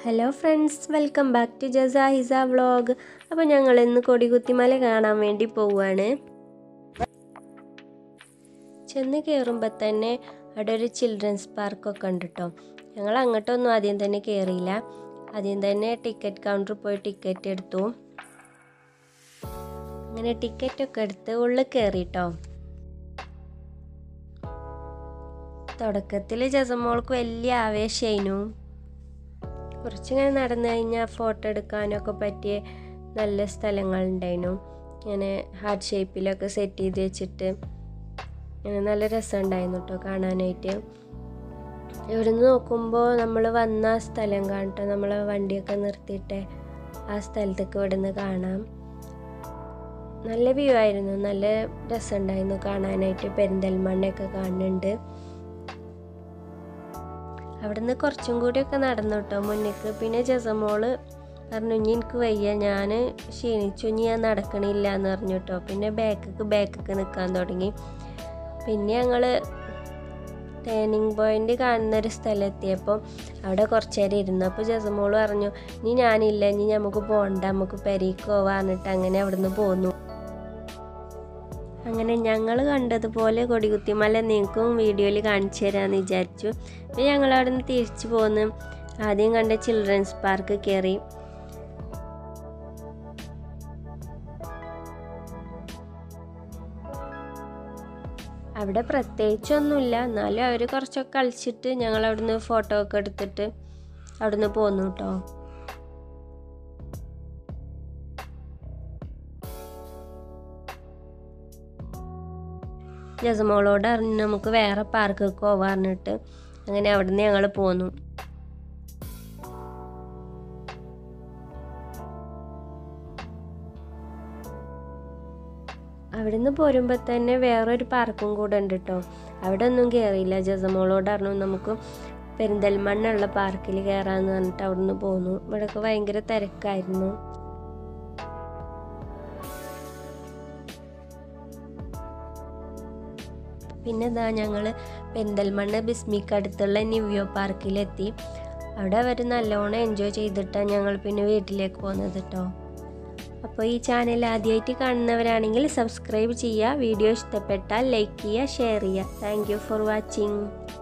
hello friends welcome back to ജസ ഹിസ vlog അപ്പോൾ ഞങ്ങൾ ഇന്ന് കൊടികുത്തിമല കാണാൻ വേണ്ടി പോവുകയാണ് ചെന്ന് കയറുമ്പോൾ തന്നെ അവിടെ ഒരു ചിൽഡ്രൻസ് പാർക്കൊക്കെ ഉണ്ട് കേട്ടോ ഞങ്ങൾ അങ്ങോട്ടൊന്നും ആദ്യം തന്നെ കയറിയില്ല ആദ്യം തന്നെ ടിക്കറ്റ് കൗണ്ടറിൽ പോയി ടിക്കറ്റ് എടുത്തു അങ്ങനെ ടിക്കറ്റൊക്കെ എടുത്ത് ഉള്ളിൽ കയറി കേട്ടോ തുടക്കത്തിൽ ജസമോൾക്ക് വലിയ ആവേശമായിരുന്നു കുറച്ചിങ്ങനെ നടന്നു കഴിഞ്ഞാൽ ഫോട്ടോ എടുക്കാനൊക്കെ പറ്റിയ നല്ല സ്ഥലങ്ങളുണ്ടായിരുന്നു ഇങ്ങനെ ഹാർട്ട് ഷേപ്പിലൊക്കെ സെറ്റ് ചെയ്ത് വെച്ചിട്ട് ഇങ്ങനെ നല്ല രസമുണ്ടായിരുന്നു കേട്ടോ കാണാനായിട്ട് ഇവിടുന്ന് നോക്കുമ്പോൾ നമ്മൾ വന്ന സ്ഥലം കാണട്ടോ നമ്മളെ വണ്ടിയൊക്കെ നിർത്തിയിട്ട് ആ സ്ഥലത്തേക്ക് ഇവിടുന്ന് കാണാം നല്ല വ്യൂ ആയിരുന്നു നല്ല രസമുണ്ടായിരുന്നു കാണാനായിട്ട് പെരിന്തൽമണ്ണയൊക്കെ കാണുന്നുണ്ട് അവിടുന്ന് കുറച്ചും കൂടിയൊക്കെ നടന്നു കേട്ടോ മുന്നിക്ക് പിന്നെ ജസമോള് പറഞ്ഞു ഇനി എനിക്ക് വയ്യ ഞാൻ ക്ഷീണിച്ചു ഇനി ഞാൻ നടക്കണില്ല എന്ന് പറഞ്ഞു കേട്ടോ പിന്നെ ബാക്കിക്ക് ബാക്കിക്ക് നിൽക്കാൻ തുടങ്ങി പിന്നെ ഞങ്ങൾ ടേണിംഗ് പോയിന്റ് കാണുന്ന ഒരു സ്ഥലം എത്തിയപ്പോൾ അവിടെ കുറച്ച് നേരം ഇരുന്നു അപ്പോൾ ജസമോള് പറഞ്ഞു ഇനി ഞാനില്ല ഇനി നമുക്ക് പോകണ്ട നമുക്ക് പെരീക്ക് പോവാന്നിട്ട് അങ്ങനെ അവിടുന്ന് പോന്നു അങ്ങനെ ഞങ്ങൾ കണ്ടതുപോലെ കൊടികുത്തിമല നിങ്ങൾക്കും വീഡിയോയിൽ കാണിച്ചു തരാമെന്ന് വിചാരിച്ചു അപ്പോൾ ഞങ്ങൾ അവിടെ നിന്ന് തിരിച്ചു പോന്ന് ആദ്യം കണ്ട ചിൽഡ്രൻസ് പാർക്ക് കയറി അവിടെ പ്രത്യേകിച്ചൊന്നുമില്ല എന്നാലും അവർ കുറച്ചൊക്കെ കളിച്ചിട്ട് ഞങ്ങൾ അവിടുന്ന് ഫോട്ടോ ഒക്കെ എടുത്തിട്ട് അവിടുന്ന് പോന്നു കേട്ടോ ജസമോളോട് അറിഞ്ഞ് നമുക്ക് വേറെ പാർക്കൊക്കെ പോവാറിഞ്ഞിട്ട് അങ്ങനെ അവിടുന്ന് ഞങ്ങൾ പോന്നു അവിടുന്ന് പോരുമ്പോൾ തന്നെ വേറൊരു പാർക്കും കൂടെ ഉണ്ട് കേട്ടോ അവിടെ ഒന്നും കയറിയില്ല ജസമോളോട് അറിഞ്ഞു നമുക്ക് പെരിന്തൽമണ്ണുള്ള പാർക്കിൽ കയറാമെന്ന് പറഞ്ഞിട്ട് അവിടുന്ന് പോന്നു ഇവിടെയൊക്കെ ഭയങ്കര തിരക്കായിരുന്നു പിന്നെ ഇതാ ഞങ്ങൾ പെരിന്തൽമണ്ണ ബിസ്മിക്ക് അടുത്തുള്ള നിവ്യോ പാർക്കിലെത്തി അവിടെ അവർ നല്ലോണം എൻജോയ് ചെയ്തിട്ടാണ് ഞങ്ങൾ പിന്നെ വീട്ടിലേക്ക് പോകുന്നത് കേട്ടോ അപ്പോൾ ഈ ചാനൽ ആദ്യമായിട്ട് കാണുന്നവരാണെങ്കിൽ സബ്സ്ക്രൈബ് ചെയ്യുക വീഡിയോ ഇഷ്ടപ്പെട്ടാൽ ലൈക്ക് ചെയ്യുക ഷെയർ ചെയ്യുക താങ്ക് ഫോർ വാച്ചിങ്